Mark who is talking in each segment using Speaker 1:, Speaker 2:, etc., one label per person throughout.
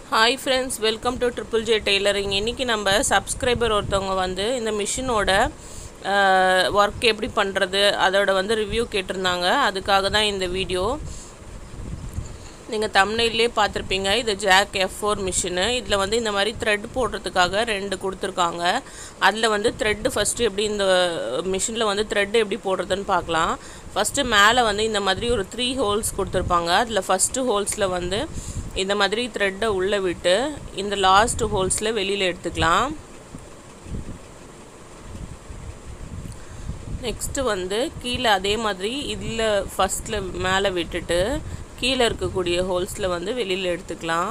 Speaker 1: hi friends welcome to triple J tailoring இன்றைக்கி நம்ம subscriber ஒருத்தவங்க வந்து இந்த மிஷினோட ஒர்க் எப்படி பண்ணுறது அதோட வந்து ரிவ்யூ கேட்டிருந்தாங்க அதுக்காக தான் இந்த வீடியோ நீங்கள் தமிழ்லேயே பார்த்துருப்பீங்க இது ஜாக் எஃப் ஃபோர் மிஷினு இதில் வந்து இந்த மாதிரி த்ரெட் போடுறதுக்காக ரெண்டு கொடுத்துருக்காங்க அதில் வந்து த்ரெட்டு ஃபஸ்ட்டு எப்படி இந்த மிஷினில் வந்து த்ரெட் எப்படி போடுறதுன்னு பார்க்கலாம் ஃபஸ்ட்டு மேலே வந்து இந்த மாதிரி ஒரு த்ரீ ஹோல்ஸ் கொடுத்துருப்பாங்க அதில் ஃபஸ்ட்டு ஹோல்ஸில் வந்து இந்த மாதிரி த்ரெட்டை உள்ளே விட்டு இந்த லாஸ்ட் ஹோல்ஸில் வெளியில் எடுத்துக்கலாம் நெக்ஸ்ட்டு வந்து கீழே அதே மாதிரி இதில் ஃபஸ்ட்டில் மேலே விட்டுட்டு கீழே இருக்கக்கூடிய ஹோல்ஸில் வந்து வெளியில் எடுத்துக்கலாம்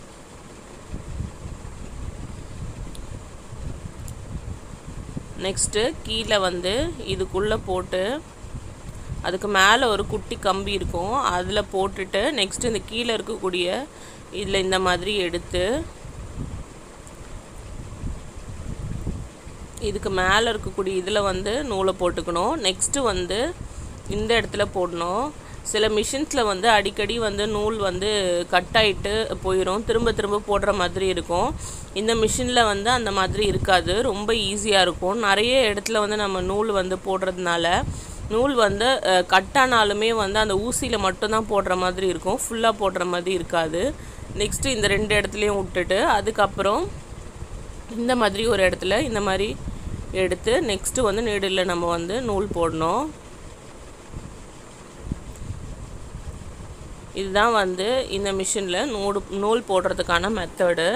Speaker 1: நெக்ஸ்ட்டு கீழே வந்து இதுக்குள்ளே போட்டு அதுக்கு மேலே ஒரு குட்டி கம்பி இருக்கும் அதில் போட்டுட்டு நெக்ஸ்ட்டு இந்த கீழே இருக்கக்கூடிய இதில் இந்த மாதிரி எடுத்து இதுக்கு மேலே இருக்கக்கூடிய இதில் வந்து நூலை போட்டுக்கணும் நெக்ஸ்ட்டு வந்து இந்த இடத்துல போடணும் சில மிஷின்ஸில் வந்து அடிக்கடி வந்து நூல் வந்து கட் ஆகிட்டு போயிடும் திரும்ப திரும்ப போடுற மாதிரி இருக்கும் இந்த மிஷினில் வந்து அந்த மாதிரி இருக்காது ரொம்ப ஈஸியாக இருக்கும் நிறைய இடத்துல வந்து நம்ம நூல் வந்து போடுறதுனால நூல் வந்து கட் ஆனாலுமே வந்து அந்த ஊசியில் மட்டும்தான் போடுற மாதிரி இருக்கும் ஃபுல்லாக போடுற மாதிரி இருக்காது நெக்ஸ்ட்டு இந்த ரெண்டு இடத்துலையும் விட்டுட்டு அதுக்கப்புறம் இந்த மாதிரி ஒரு இடத்துல இந்த மாதிரி எடுத்து நெக்ஸ்ட்டு வந்து நீடில் நம்ம வந்து நூல் போடணும் இதுதான் வந்து இந்த மிஷினில் நூல் நூல் போடுறதுக்கான மெத்தடு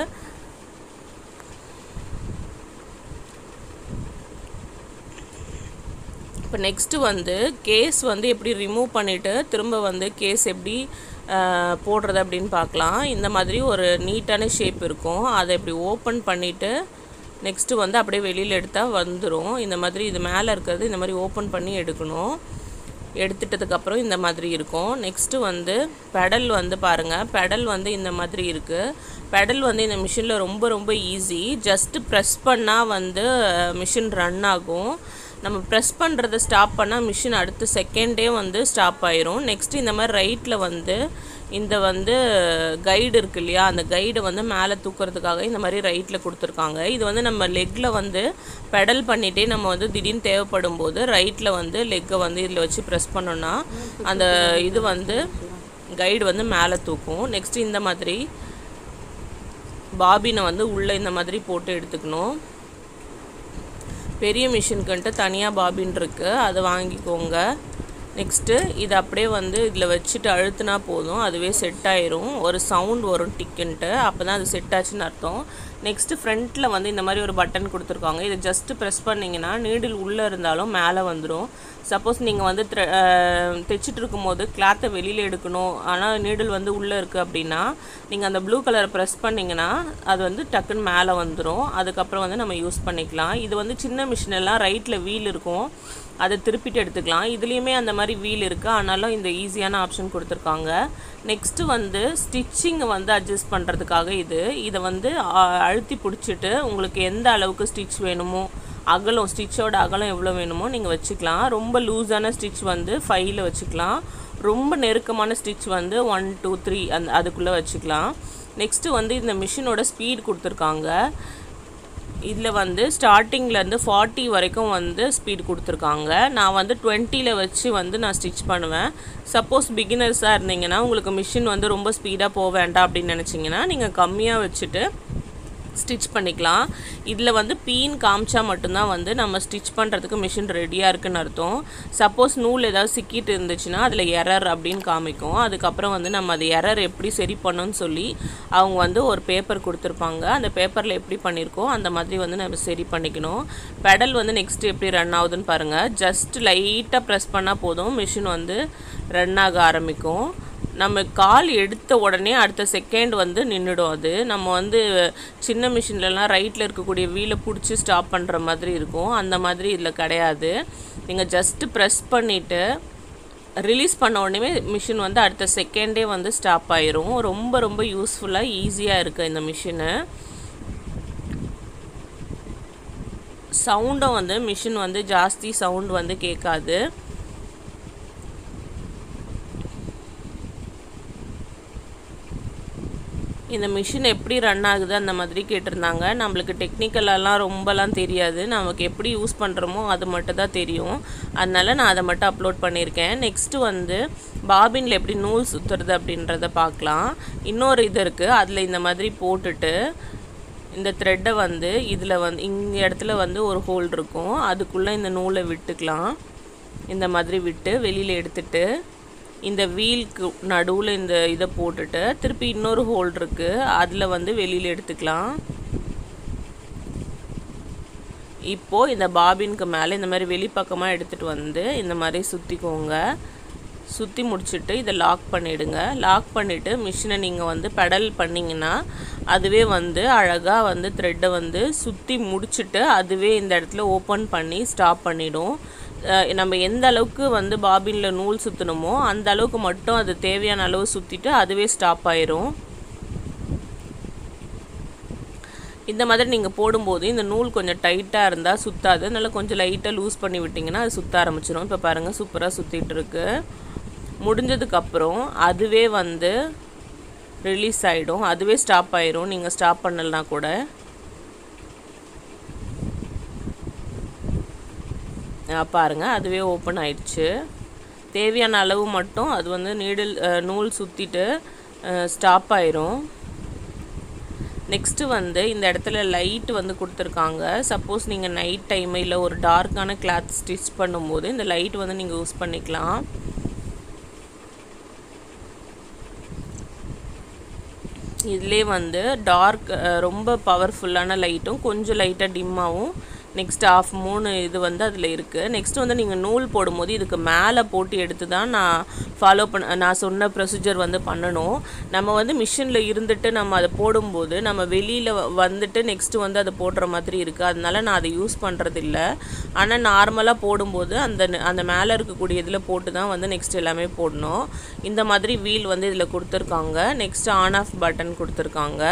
Speaker 1: இப்போ நெக்ஸ்ட்டு வந்து கேஸ் வந்து எப்படி ரிமூவ் பண்ணிவிட்டு திரும்ப வந்து கேஸ் எப்படி போடுறது அப்படின்னு பார்க்கலாம் இந்த மாதிரி ஒரு நீட்டான ஷேப் இருக்கும் அதை இப்படி ஓப்பன் பண்ணிவிட்டு நெக்ஸ்ட்டு வந்து அப்படியே வெளியில் எடுத்தால் வந்துடும் இந்த மாதிரி இது மேலே இருக்கிறது இந்த மாதிரி ஓப்பன் பண்ணி எடுக்கணும் எடுத்துட்டதுக்கப்புறம் இந்த மாதிரி இருக்கும் நெக்ஸ்ட்டு வந்து பெடல் வந்து பாருங்கள் பெடல் வந்து இந்த மாதிரி இருக்குது பெடல் வந்து இந்த மிஷினில் ரொம்ப ரொம்ப ஈஸி ஜஸ்ட்டு ப்ரெஸ் பண்ணால் வந்து மிஷின் ரன் ஆகும் நம்ம ப்ரெஸ் பண்ணுறத ஸ்டாப் பண்ணால் மிஷின் அடுத்த செகண்டே வந்து ஸ்டாப் ஆயிரும் நெக்ஸ்ட்டு இந்த மாதிரி ரைட்டில் வந்து இந்த வந்து கைடு இருக்கு இல்லையா அந்த கைடை வந்து மேலே தூக்கிறதுக்காக இந்த மாதிரி ரைட்டில் கொடுத்துருக்காங்க இது வந்து நம்ம லெக்கில் வந்து பெடல் பண்ணிகிட்டே நம்ம வந்து திடீர்னு தேவைப்படும் போது ரைட்டில் வந்து லெக்கை வந்து இதில் வச்சு ப்ரெஸ் பண்ணோன்னா அந்த இது வந்து கைடு வந்து மேலே தூக்கும் நெக்ஸ்ட்டு இந்த மாதிரி பாபினை வந்து உள்ளே இந்த மாதிரி போட்டு எடுத்துக்கணும் பெரிய மிஷின்க்குன்ட்டு தனியாக பாபின் இருக்குது அதை வாங்கிக்கோங்க நெக்ஸ்ட்டு இது அப்படியே வந்து இதில் வச்சுட்டு அழுத்தினா போதும் அதுவே செட் ஆயிரும் ஒரு சவுண்ட் வரும் டிக்குன்ட்டு அப்போ தான் அது செட் ஆச்சுன்னு அர்த்தம் நெக்ஸ்ட்டு ஃப்ரண்ட்டில் வந்து இந்த மாதிரி ஒரு பட்டன் கொடுத்துருக்காங்க இதை ஜஸ்ட்டு ப்ரெஸ் பண்ணிங்கன்னா நீடில் உள்ளே இருந்தாலும் மேலே வந்துடும் சப்போஸ் நீங்கள் வந்து தைச்சிட்டு இருக்கும்போது கிளாத்தை வெளியில் எடுக்கணும் ஆனால் நீடில் வந்து உள்ளே இருக்குது அப்படின்னா நீங்கள் அந்த ப்ளூ கலரை ப்ரெஸ் பண்ணிங்கன்னா அது வந்து டக்குன்னு மேலே வந்துடும் அதுக்கப்புறம் வந்து நம்ம யூஸ் பண்ணிக்கலாம் இது வந்து சின்ன மிஷினெல்லாம் ரைட்டில் வீல் இருக்கும் அதை திருப்பிட்டு எடுத்துக்கலாம் இதுலேயுமே அந்த மாதிரி வீல் இருக்குது ஆனாலும் இந்த ஈஸியான ஆப்ஷன் கொடுத்துருக்காங்க நெக்ஸ்ட்டு வந்து ஸ்டிச்சிங்கை வந்து அட்ஜஸ்ட் பண்ணுறதுக்காக இது இதை வந்து அழுத்தி பிடிச்சிட்டு உங்களுக்கு எந்த அளவுக்கு ஸ்டிச் வேணுமோ அகலம் ஸ்டிச்சோட அகலம் எவ்வளோ வேணுமோ நீங்கள் வச்சுக்கலாம் ரொம்ப லூஸான ஸ்டிச் வந்து ஃபைவ்ல வச்சுக்கலாம் ரொம்ப நெருக்கமான ஸ்டிச் வந்து ஒன் டூ த்ரீ அந்த அதுக்குள்ளே வச்சுக்கலாம் நெக்ஸ்ட்டு வந்து இந்த மிஷினோட ஸ்பீட் கொடுத்துருக்காங்க இதில் வந்து ஸ்டார்டிங்லேருந்து ஃபார்ட்டி வரைக்கும் வந்து ஸ்பீட் கொடுத்துருக்காங்க நான் வந்து டுவெண்ட்டியில் வச்சு வந்து நான் ஸ்டிச் பண்ணுவேன் சப்போஸ் பிகினர்ஸாக இருந்தீங்கன்னா உங்களுக்கு மிஷின் வந்து ரொம்ப ஸ்பீடாக போக வேண்டாம் அப்படின்னு நினச்சிங்கன்னா நீங்கள் கம்மியாக வச்சுட்டு ஸ்டிச் பண்ணிக்கலாம் இதில் வந்து பீன் காமிச்சா மட்டும்தான் வந்து நம்ம ஸ்டிச் பண்ணுறதுக்கு மிஷின் ரெடியாக இருக்குன்னு அர்த்தம் சப்போஸ் நூல் ஏதாவது சிக்கிட்டு இருந்துச்சுன்னா அதில் எரர் அப்படின்னு காமிக்கும் அதுக்கப்புறம் வந்து நம்ம அது எரர் எப்படி சரி பண்ணணும்னு சொல்லி அவங்க வந்து ஒரு பேப்பர் கொடுத்துருப்பாங்க அந்த பேப்பரில் எப்படி பண்ணியிருக்கோம் அந்த மாதிரி வந்து நம்ம சரி பண்ணிக்கணும் பெடல் வந்து நெக்ஸ்ட் எப்படி ரன் ஆகுதுன்னு பாருங்கள் ஜஸ்ட் லைட்டாக ப்ரெஸ் பண்ணால் போதும் மிஷின் வந்து ரன் ஆக ஆரம்பிக்கும் நம்ம கால் எடுத்த உடனே அடுத்த செகண்ட் வந்து நின்றுடும் அது நம்ம வந்து சின்ன மிஷின்லலாம் ரைட்டில் இருக்கக்கூடிய வீலை பிடிச்சி ஸ்டாப் பண்ணுற மாதிரி இருக்கும் அந்த மாதிரி இதில் கிடையாது நீங்கள் ஜஸ்ட்டு ப்ரெஸ் பண்ணிவிட்டு ரிலீஸ் பண்ண உடனே மிஷின் வந்து அடுத்த செகண்டே வந்து ஸ்டாப் ஆயிரும் ரொம்ப ரொம்ப யூஸ்ஃபுல்லாக ஈஸியாக இருக்குது இந்த மிஷினு சவுண்டும் வந்து மிஷின் வந்து ஜாஸ்தி சவுண்ட் வந்து கேட்காது இந்த மிஷின் எப்படி ரன் ஆகுது அந்த மாதிரி கேட்டிருந்தாங்க நம்மளுக்கு டெக்னிக்கலெல்லாம் ரொம்பலாம் தெரியாது நமக்கு எப்படி யூஸ் பண்ணுறோமோ அது மட்டும் தான் தெரியும் அதனால நான் அதை மட்டும் அப்லோட் பண்ணியிருக்கேன் நெக்ஸ்ட்டு வந்து பாபினில் எப்படி நூல் சுற்றுறது அப்படின்றத பார்க்கலாம் இன்னொரு இது இருக்குது அதில் இந்த மாதிரி போட்டுட்டு இந்த த்ரெட்டை வந்து இதில் வந்து இங்க இடத்துல வந்து ஒரு ஹோல் இருக்கும் அதுக்குள்ளே இந்த நூலை விட்டுக்கலாம் இந்த மாதிரி விட்டு வெளியில் எடுத்துட்டு இந்த வீலுக்கு நடுவில் இந்த இதை போட்டுட்டு திருப்பி இன்னொரு ஹோல் இருக்குது அதில் வந்து வெளியில் எடுத்துக்கலாம் இப்போது இந்த பாபினுக்கு மேலே இந்த மாதிரி வெளிப்பக்கமாக எடுத்துகிட்டு வந்து இந்த மாதிரி சுற்றிக்கோங்க சுற்றி முடிச்சுட்டு இதை லாக் பண்ணிவிடுங்க லாக் பண்ணிவிட்டு மிஷினை நீங்கள் வந்து பெடல் பண்ணிங்கன்னா அதுவே வந்து அழகாக வந்து த்ரெட்டை வந்து சுற்றி முடிச்சுட்டு அதுவே இந்த இடத்துல ஓப்பன் பண்ணி ஸ்டாப் பண்ணிடும் அஹ் நம்ம எந்த அளவுக்கு வந்து பாபினில் நூல் சுற்றணுமோ அந்த அளவுக்கு மட்டும் அது தேவையான அளவு சுற்றிட்டு அதுவே ஸ்டாப் ஆயிரும் இந்த மாதிரி நீங்கள் போடும்போது இந்த நூல் கொஞ்சம் டைட்டாக இருந்தால் சுத்தாது அதனால கொஞ்சம் லைட்டாக லூஸ் பண்ணி விட்டிங்கன்னா அது சுற்ற ஆரம்பிச்சிடும் இப்போ பாருங்கள் சூப்பராக சுற்றிட்டு இருக்கு முடிஞ்சதுக்கப்புறம் அதுவே வந்து ரிலீஸ் ஆகிடும் அதுவே ஸ்டாப் ஆயிரும் நீங்கள் ஸ்டாப் பண்ணலனா கூட ஆ, பாருங்க அதுவே ஓப்பன் ஆயிடுச்சு தேவையான அளவு மட்டும் அது வந்து நீடில் அஹ், நூல் சுற்றிட்டு ஸ்டாப் ஆயிரும் நெக்ஸ்ட்டு வந்து இந்த இடத்துல லைட் வந்து கொடுத்துருக்காங்க சப்போஸ் நீங்கள் நைட் டைம் இல்லை ஒரு டார்க்கான கிளாத் ஸ்டிச் பண்ணும்போது இந்த லைட் வந்து நீங்கள் யூஸ் பண்ணிக்கலாம் இதிலே வந்து டார்க் ரொம்ப பவர்ஃபுல்லான லைட்டும் கொஞ்சம் லைட்டாக டிம்மாகவும் நெக்ஸ்ட் ஆஃப் மூணு இது வந்து அதில் இருக்குது நெக்ஸ்ட் வந்து நீங்கள் நூல் போடும்போது இதுக்கு மேலே போட்டு எடுத்து தான் நான் ஃபாலோ பண்ண நான் சொன்ன ப்ரொசீஜர் வந்து பண்ணணும் நம்ம வந்து மிஷினில் இருந்துட்டு நம்ம அதை போடும்போது நம்ம வெளியில் வந்துட்டு நெக்ஸ்ட்டு வந்து அதை போடுற மாதிரி இருக்குது அதனால நான் அதை யூஸ் பண்ணுறதில்ல ஆனால் நார்மலாக போடும்போது அந்த ந- அந்த மேலே இருக்கக்கூடிய இதில் போட்டு தான் வந்து நெக்ஸ்ட் எல்லாமே போடணும் இந்த மாதிரி வீல் வந்து இதில் கொடுத்துருக்காங்க நெக்ஸ்ட் ஆன் ஆஃப் பட்டன் கொடுத்துருக்காங்க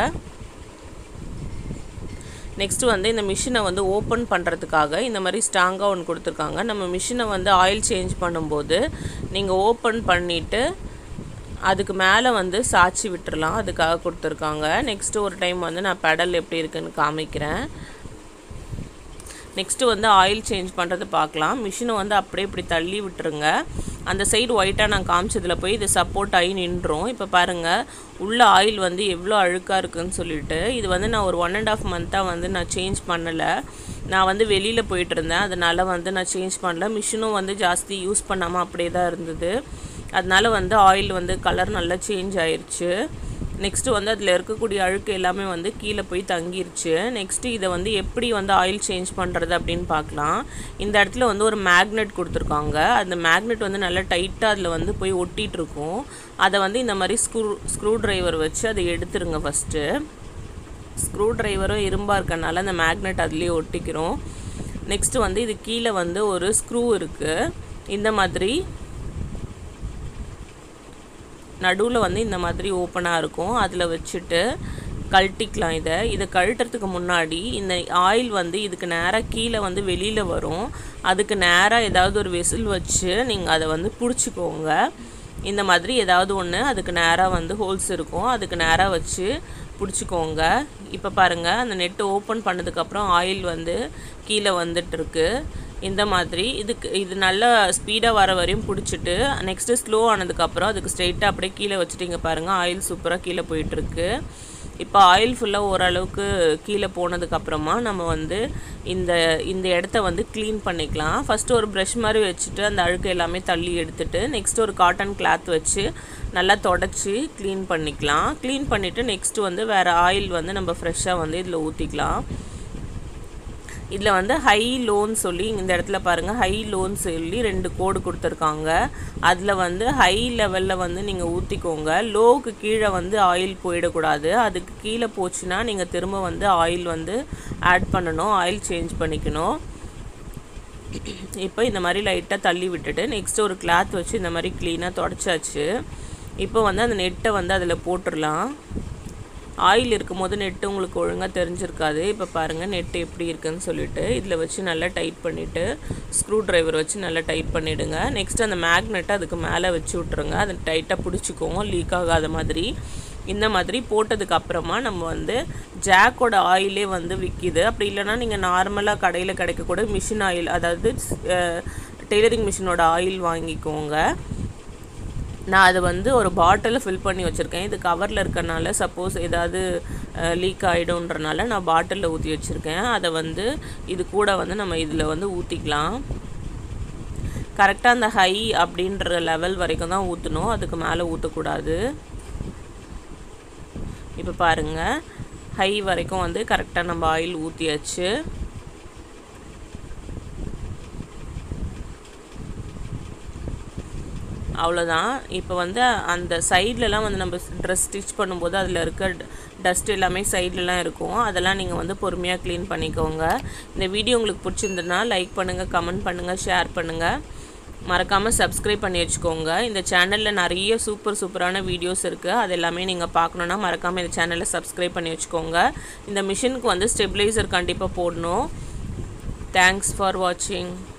Speaker 1: நெக்ஸ்ட் வந்து இந்த மிஷினை வந்து ஓப்பன் பண்ணுறதுக்காக இந்த மாதிரி ஸ்ட்ராங்காக ஒன்று கொடுத்துருக்காங்க நம்ம மிஷினை வந்து ஆயில் சேஞ்ச் பண்ணும்போது நீங்கள் ஓப்பன் பண்ணிவிட்டு அதுக்கு மேலே வந்து சாய்ச்சி விட்டுறலாம் அதுக்காக கொடுத்துருக்காங்க நெக்ஸ்ட்டு ஒரு டைம் வந்து நான் பெடல் எப்படி இருக்குன்னு காமிக்கிறேன் நெக்ஸ்ட்டு வந்து ஆயில் சேஞ்ச் பண்ணுறது பார்க்கலாம் மிஷினை வந்து அப்படியே இப்படி தள்ளி விட்டுருங்க அந்த சைடு ஒயிட்டாக நான் காமிச்சதில் போய் இது சப்போர்ட் ஆகி நின்றோம் இப்போ பாருங்கள் உள்ள ஆயில் வந்து எவ்வளோ அழுக்காக இருக்குன்னு சொல்லிட்டு இது வந்து நான் ஒரு ஒன் அண்ட் ஆஃப் மந்த்தாக வந்து நான் சேஞ்ச் பண்ணலை நான் வந்து வெளியில் போயிட்டு இருந்தேன் அதனால் வந்து நான் சேஞ்ச் பண்ணல மிஷினும் வந்து ஜாஸ்தி யூஸ் பண்ணாமல் அப்படியே தான் இருந்தது அதனால வந்து ஆயில் வந்து கலர் நல்லா சேஞ்ச் ஆயிருச்சு நெக்ஸ்ட்டு வந்து அதில் இருக்கக்கூடிய அழுக்கு எல்லாமே வந்து கீழே போய் தங்கிருச்சு நெக்ஸ்ட்டு இதை வந்து எப்படி வந்து ஆயில் சேஞ்ச் பண்ணுறது அப்படின்னு பார்க்கலாம் இந்த இடத்துல வந்து ஒரு மேக்னெட் கொடுத்துருக்காங்க அந்த மேக்னெட் வந்து நல்லா டைட்டாக அதில் வந்து போய் ஒட்டிகிட்டு இருக்கும் அதை வந்து இந்த மாதிரி ஸ்க்ரூ ஸ்க்ரூ டிரைவர் வச்சு அதை எடுத்துருங்க ஃபஸ்ட்டு ஸ்க்ரூ டிரைவரும் இரும்பாக இருக்கனால அந்த மேக்னெட் அதுலேயே ஒட்டிக்கிறோம் நெக்ஸ்ட்டு வந்து இது கீழே வந்து ஒரு ஸ்க்ரூ இருக்குது இந்த மாதிரி நடுவில் வந்து இந்த மாதிரி ஓப்பனாக இருக்கும் அதில் வச்சுட்டு கழட்டிக்கலாம் இதை இதை கழட்டுறதுக்கு முன்னாடி இந்த ஆயில் வந்து இதுக்கு நேராக கீழே வந்து வெளியில் வரும் அதுக்கு நேராக ஏதாவது ஒரு வெசில் வச்சு நீங்கள் அதை வந்து பிடிச்சிக்கோங்க இந்த மாதிரி ஏதாவது ஒன்று அதுக்கு நேராக வந்து ஹோல்ஸ் இருக்கும் அதுக்கு நேராக வச்சு பிடிச்சிக்கோங்க இப்போ பாருங்கள் அந்த நெட்டு ஓப்பன் பண்ணதுக்கப்புறம் ஆயில் வந்து கீழே வந்துட்டுருக்கு இந்த மாதிரி இதுக்கு இது நல்லா ஸ்பீடாக வர வரையும் பிடிச்சிட்டு நெக்ஸ்ட்டு ஸ்லோ ஆனதுக்கப்புறம் அதுக்கு ஸ்ட்ரெயிட்டாக அப்படியே கீழே வச்சுட்டிங்க பாருங்கள் ஆயில் சூப்பராக கீழே போயிட்டுருக்கு இப்போ ஆயில் ஃபுல்லாக ஓரளவுக்கு கீழே போனதுக்கப்புறமா நம்ம வந்து இந்த இந்த இடத்த வந்து க்ளீன் பண்ணிக்கலாம் ஃபஸ்ட்டு ஒரு ப்ரஷ் மாதிரி வச்சுட்டு அந்த அழுக்கு எல்லாமே தள்ளி எடுத்துட்டு நெக்ஸ்ட் ஒரு காட்டன் கிளாத் வச்சு நல்லா தொடச்சி க்ளீன் பண்ணிக்கலாம் க்ளீன் பண்ணிவிட்டு நெக்ஸ்ட்டு வந்து வேறு ஆயில் வந்து நம்ம ஃப்ரெஷ்ஷாக வந்து இதில் ஊற்றிக்கலாம் இதில் வந்து ஹை லோன் சொல்லி இந்த இடத்துல பாருங்கள் ஹை லோன் சொல்லி ரெண்டு கோடு கொடுத்துருக்காங்க அதில் வந்து ஹை லெவலில் வந்து நீங்கள் ஊற்றிக்கோங்க லோவுக்கு கீழே வந்து ஆயில் போயிடக்கூடாது அதுக்கு கீழே போச்சுன்னா நீங்கள் திரும்ப வந்து ஆயில் வந்து ஆட் பண்ணணும் ஆயில் சேஞ்ச் பண்ணிக்கணும் இப்போ இந்த மாதிரி லைட்டாக தள்ளி விட்டுட்டு நெக்ஸ்ட் ஒரு கிளாத் வச்சு இந்த மாதிரி க்ளீனாக தொடச்சாச்சு இப்போ வந்து அந்த நெட்டை வந்து அதில் போட்டுடலாம் ஆயில் இருக்கும்போது நெட்டு உங்களுக்கு ஒழுங்காக தெரிஞ்சிருக்காது இப்போ பாருங்கள் நெட்டு எப்படி இருக்குன்னு சொல்லிட்டு இதில் வச்சு நல்லா டைட் பண்ணிவிட்டு ஸ்க்ரூ டிரைவர் வச்சு நல்லா டைட் பண்ணிவிடுங்க நெக்ஸ்ட் அந்த மேக்னெட்டை அதுக்கு மேலே வச்சு விட்ருங்க அதை டைட்டாக பிடிச்சிக்கோங்க லீக் ஆகாத மாதிரி இந்த மாதிரி போட்டதுக்கு அப்புறமா நம்ம வந்து ஜாக்கோட ஆயிலே வந்து விற்கிது அப்படி இல்லைன்னா நீங்கள் நார்மலாக கடையில் கிடைக்கக்கூட மிஷின் ஆயில் அதாவது டெய்லரிங் மிஷினோட ஆயில் வாங்கிக்கோங்க நான் அதை வந்து ஒரு பாட்டிலில் ஃபில் பண்ணி வச்சுருக்கேன் இது கவரில் இருக்கறனால சப்போஸ் ஏதாவது லீக் ஆகிடும்ன்றனால நான் பாட்டிலில் ஊற்றி வச்சுருக்கேன் அதை வந்து இது கூட வந்து நம்ம இதில் வந்து ஊற்றிக்கலாம் கரெக்டாக அந்த ஹை அப்படின்ற லெவல் வரைக்கும் தான் ஊற்றணும் அதுக்கு மேலே ஊற்றக்கூடாது இப்போ பாருங்கள் ஹை வரைக்கும் வந்து கரெக்டாக நம்ம ஆயில் ஊற்றியாச்சு அவ்வளோதான் இப்போ வந்து அந்த சைட்லலாம் வந்து நம்ம ட்ரெஸ் ஸ்டிச் பண்ணும்போது அதில் இருக்க டஸ்ட் எல்லாமே சைட்லலாம் இருக்கும் அதெல்லாம் நீங்கள் வந்து பொறுமையாக க்ளீன் பண்ணிக்கோங்க இந்த வீடியோ உங்களுக்கு பிடிச்சிருந்ததுன்னா லைக் பண்ணுங்கள் கமெண்ட் பண்ணுங்கள் ஷேர் பண்ணுங்கள் மறக்காமல் சப்ஸ்கிரைப் பண்ணி வச்சுக்கோங்க இந்த சேனலில் நிறைய சூப்பர் சூப்பரான வீடியோஸ் இருக்குது அது எல்லாமே நீங்கள் பார்க்கணுன்னா மறக்காமல் இந்த சேனலை சப்ஸ்கிரைப் பண்ணி வச்சுக்கோங்க இந்த மிஷினுக்கு வந்து ஸ்டெபிளைசர் கண்டிப்பாக போடணும் தேங்க்ஸ் ஃபார் வாட்சிங்